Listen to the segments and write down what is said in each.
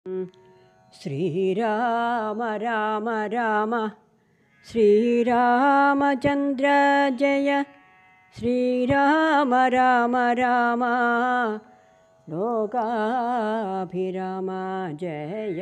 ശ്രീരാമ രാമ രാമ ശ്രീരാമചന്ദ്ര ജയ ശ്രീരാമ രാമ രാമ ലോകാഭിരാമ ജയ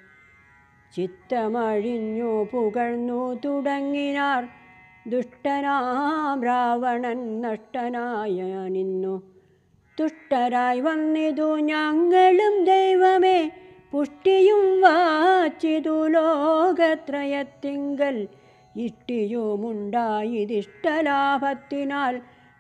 ചിത്തമഴിഞ്ഞു പുകഴ്ന്നു തുടങ്ങിനാർ ദുഷ്ടനാം രാവണൻ നഷ്ടനായ നിന്നു തുഷ്ടരായി വന്നിതു ഞങ്ങളും ദൈവമേ പുഷ്ടിയും വാച്ചിതു ലോകത്രയത്തിങ്കൽ ഇഷ്ടിയുമുണ്ടായതിഷ്ടലാഭത്തിനാൽ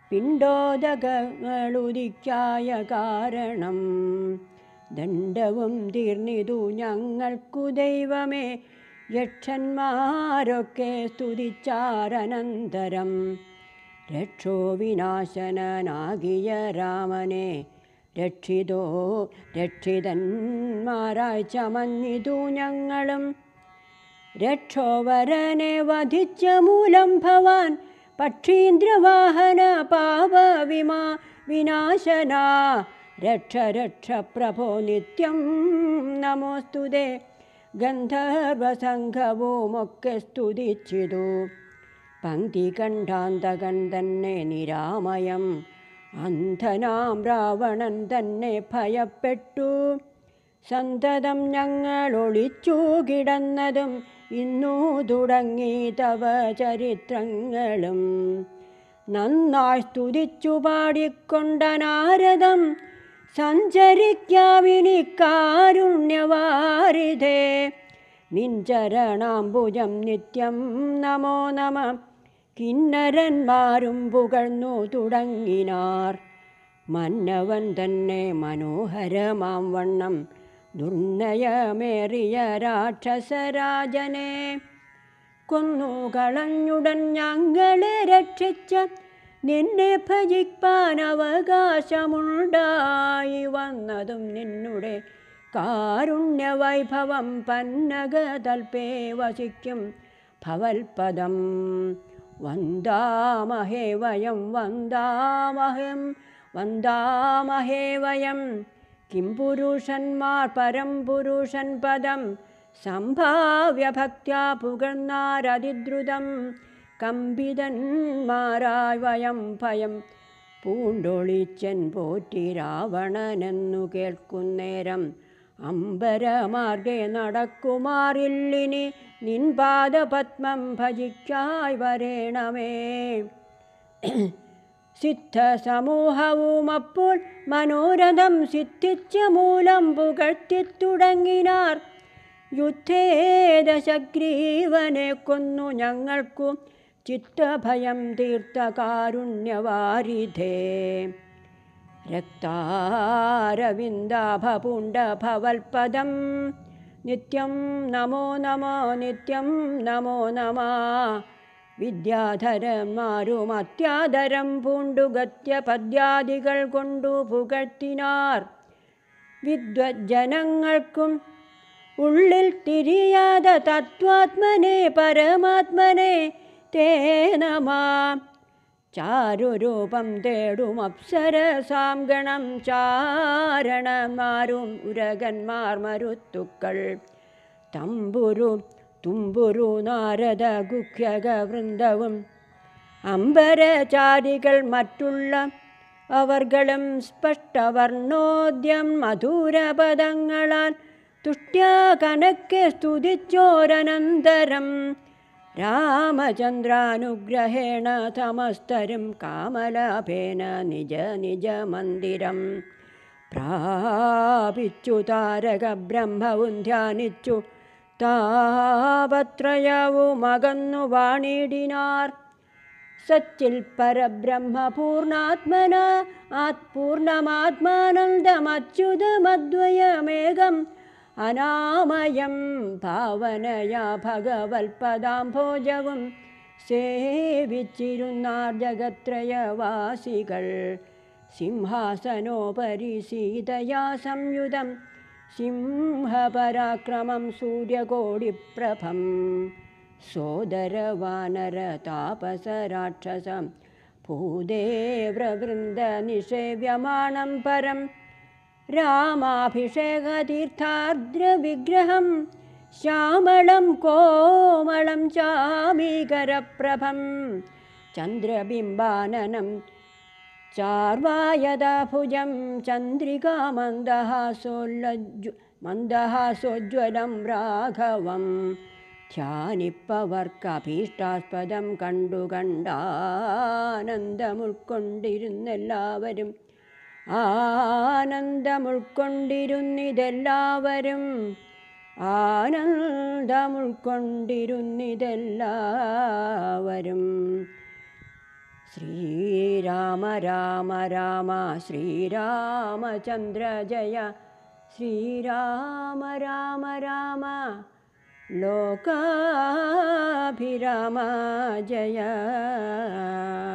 പിണ്ടോദകങ്ങളുദിക്കായ കാരണം ദണ്ഡവും തീർന്നിതു ഞങ്ങൾക്കു ദൈവമേ യക്ഷന്മാരൊക്കെ സ്തുതിച്ചാരനന്തരം രക്ഷോ വിനാശനനാകിയ രാമനെ രക്ഷിതോ രക്ഷിതന്മാരായി ചമഞ്ഞിതു ഞങ്ങളും രക്ഷോവരനെ വധിച്ച മൂലം ഭവാൻ പക്ഷീന്ദ്രവാഹന പാപവിമാ വിനാശന രക്ഷ രക്ഷ പ്രഭോ നിത്യം നമോസ്തുതേ ഗന്ധർവസംഘവുമൊക്കെ സ്തുതിച്ചിതു പങ്ക്തി കണ്ടാന്തകൻ തന്നെ നിരാമയം അന്ധനാം രാവണൻ തന്നെ ഭയപ്പെട്ടു സന്തതം ഞങ്ങൾ ഒളിച്ചു കിടന്നതും ഇന്നു തുടങ്ങി തവ ചരിത്രങ്ങളും നന്നായി സ്തുതിച്ചു പാടിക്കൊണ്ട നാരദം സഞ്ചരിക്കാവിനി കാരുണ്യവാരിധേ നിഞ്ചരണാംബുജം നിത്യം നമോ നമ കിന്നരന്മാരും പുകഴ്ന്നു തുടങ്ങിനാർ മന്നവൻ തന്നെ മനോഹരമാം വണ്ണം ദുർനയമേറിയ രാക്ഷസരാജനെ കൊന്നുകളഞ്ഞുടൻ ഞങ്ങളെ രക്ഷിച്ച നിന്നെ ഭജിപ്പാൻ അവകാശമുണ്ടായി വന്നതും നിന്നുടെ കാരുണ്യവൈഭവം പന്നകതൽപേ വസിക്കും ഭവൽപദം വന്ദാമഹേ വയം വന്ദാമഹം വന്ദാമഹേ വയം കിം പുരുഷന്മാർ പരം പുരുഷൻ പദം സംഭാവ്യ ഭക്ത്യാ പുകഴ്ന്നാരതിദ്രുതം കമ്പിതന്മാരായി വയം ഭയം പൂണ്ടൊളിച്ചൻ പോറ്റി രാവണനെന്നു കേൾക്കുന്നേരം അമ്പരമാർഗെ നടക്കുമാറില്ലിനി നിൻ പാദപത്മം ഭജിക്കായി വരേണമേ സിദ്ധസമൂഹവും അപ്പോൾ മനോരഥം സിദ്ധിച്ച മൂലം പുകഴ്ത്തിത്തുടങ്ങിനാർ യുദ്ധേദശഗ്രീവനെ കൊന്നു ഞങ്ങൾക്കു ചിത്തഭയം തീർത്ത കാരുണ്യവാരിധേ രക്താരവിന്ദാഭപുണ്ട ഭവൽപദം നിത്യം നമോ നമോ നിത്യം നമോ നമ വിദ്യാധരന്മാരും അത്യാദരം പൂണ്ടുഗത്യ പദ്യാദികൾ കൊണ്ടു പുകഴ്ത്തിനാർ വിദ്വജ്ജനങ്ങൾക്കും ഉള്ളിൽ തിരിയാതെ തത്വാത്മനെ പരമാത്മനെ തേ നമാ ചാരുരൂപം തേടും അപ്സരസാം ഗണം ചാരണന്മാരും ഉരകന്മാർ മരുത്തുക്കൾ തമ്പുരു തുമ്പുരു നാരദ ഗുഹ്യക വൃന്ദവും അമ്പരചാരികൾ മറ്റുള്ള അവർകളും സ്പഷ്ടവർണോദ്യം മധുരപദങ്ങളാൽ തുഷ്ട്യാ കനക്കെ സ്തുതിച്ചോരനന്തരം രാമചന്ദ്രാനുഗ്രഹേണ തമസ്തരും കാമലാഭേന നിജ നിജ മന്ദിരം പ്രാപിച്ചു താരക ബ്രഹ്മവും ധ്യാനിച്ചു താപത്രയവും അകന്നു വാണിടിനാർ സച്ചിൽ പരബ്രഹ്മ പൂർണാത്മന ആത്പൂർണമാത്മാനന്ദമച്യുതമദ്വയമേകം അനാമയം ഭാവനയാ ഭഗവത്പദാംഭോജവും സേവിച്ചിരുന്നാർ ജഗത്രയവാസികൾ സിംഹാസനോപരി സീതയാ സംയുതം സിംഹപരാക്രമം സൂര്യകോടിപ്രഭം സോദരവാനരതാപസരാക്ഷസം ഭൂദേവ്രവൃന്ദ നിഷേവ്യമാണം പരം രാമാഭിഷേകതീർത്ഥാർദ്രവിഗ്രഹം ശ്യാമളം കോമളം ചാമീകരപ്രഭം ചന്ദ്രബിംബാനനം ചാർവായതഭുജം ചന്ദ്രികാമന്ദഹാസോല്ലജ്ജു മന്ദഹാസോജ്വലം രാഘവം ധ്യാനിപ്പവർക്കഭീഷ്ടാസ്പദം കണ്ടു കണ്ടാനന്ദമുൾക്കൊണ്ടിരുന്നെല്ലാവരും ആനന്ദമുൾക്കൊണ്ടിരുന്നിതെല്ലാവരും ആനന്ദമുൾക്കൊണ്ടിരുന്നിതെല്ലാവരും ശ്രീരാമ രാമ രാമ ശ്രീരാമചന്ദ്ര ജയ ശ്രീരാമ രാമ രാമ ലോകാഭിരാമ ജയ